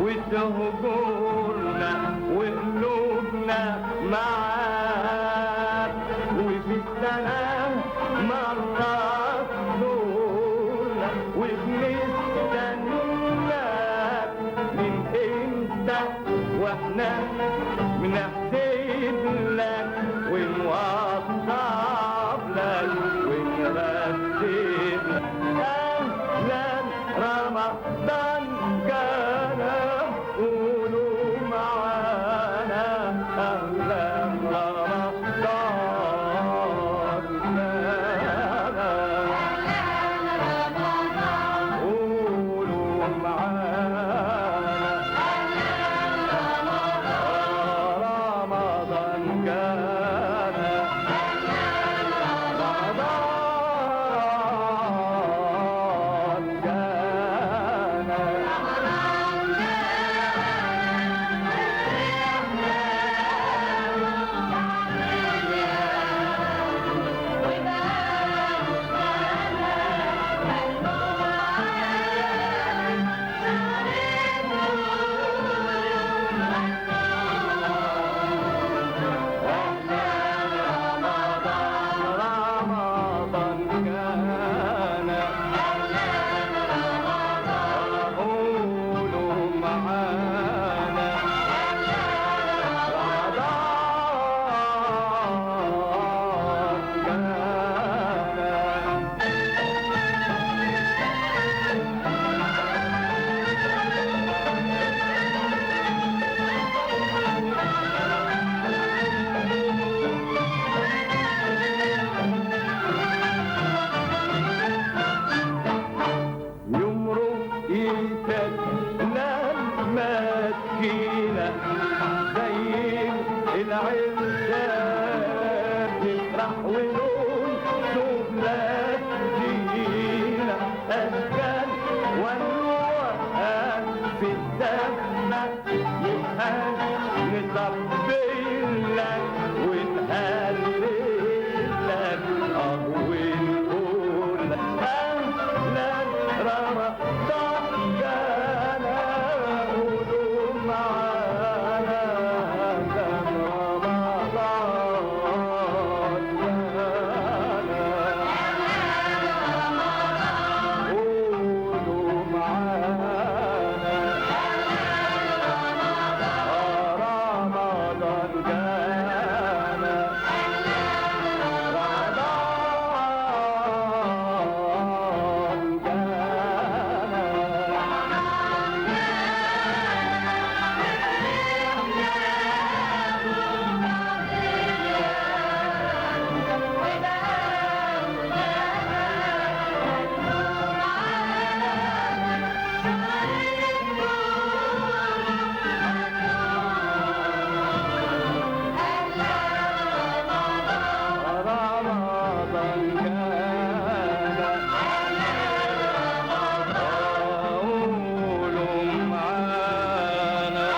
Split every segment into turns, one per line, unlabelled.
وتهجرنا وقلوبنا معاك وفي السنة مرة تزورنا وبنستناك من امتى واحنا بنحسب لك ونوصف لك ونرتب لك اهلا رمضان كان قولوا معانا اهلا رمضان كان قولوا معانا رمضان كان رمضان كان رمضان كان قولوا معانا رمضان كان يمرق ايدك لما تجينا زي العزاب نفرح ونقول شوفنا تجينا اشكال ونوقف في الزمة يبقى نصبر لك ونهلل لك اه ونقول اهلا رمضان كان قولوا معانا كان رمضان كان قولوا معانا رمضان كان رمضان كان رمضان كان قولوا معانا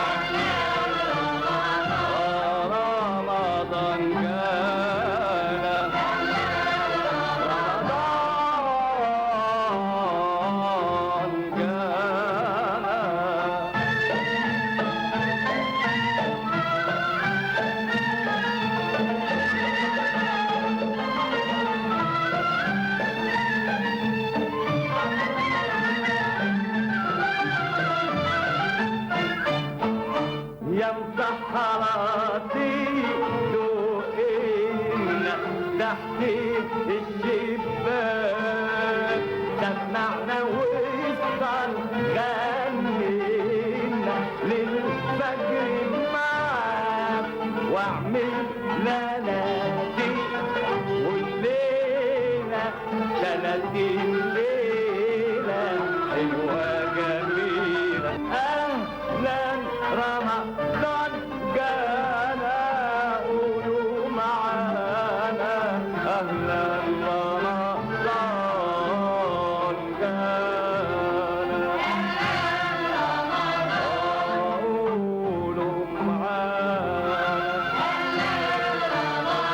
رمضان كان رمضان كان يا مسحراتي دوقنا تحت الشباك سمعنا وصل غنينا للفجر معاك واعمل لنادي والليلة ثلاثين ليلة حلوة جميلة أهلا رمضان جانا قولوا معانا أهلا رمضان جانا قولوا معانا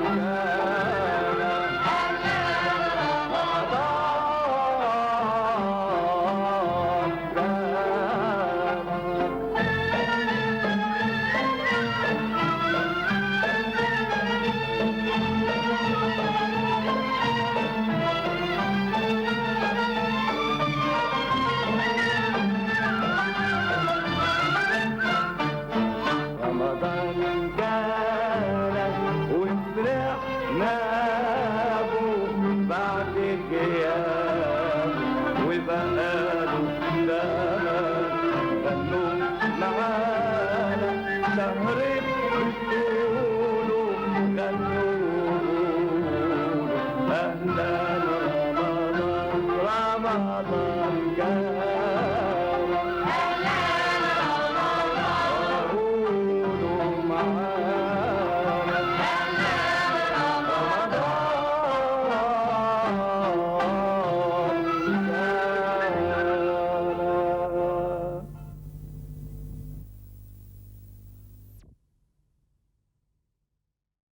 رمضان كان رمضان جانا وفرحنا به بعد غياب وبقاله زمان غنوا معانا شهر بتقولوا غنوا قولوا أهلا رمضان رمضان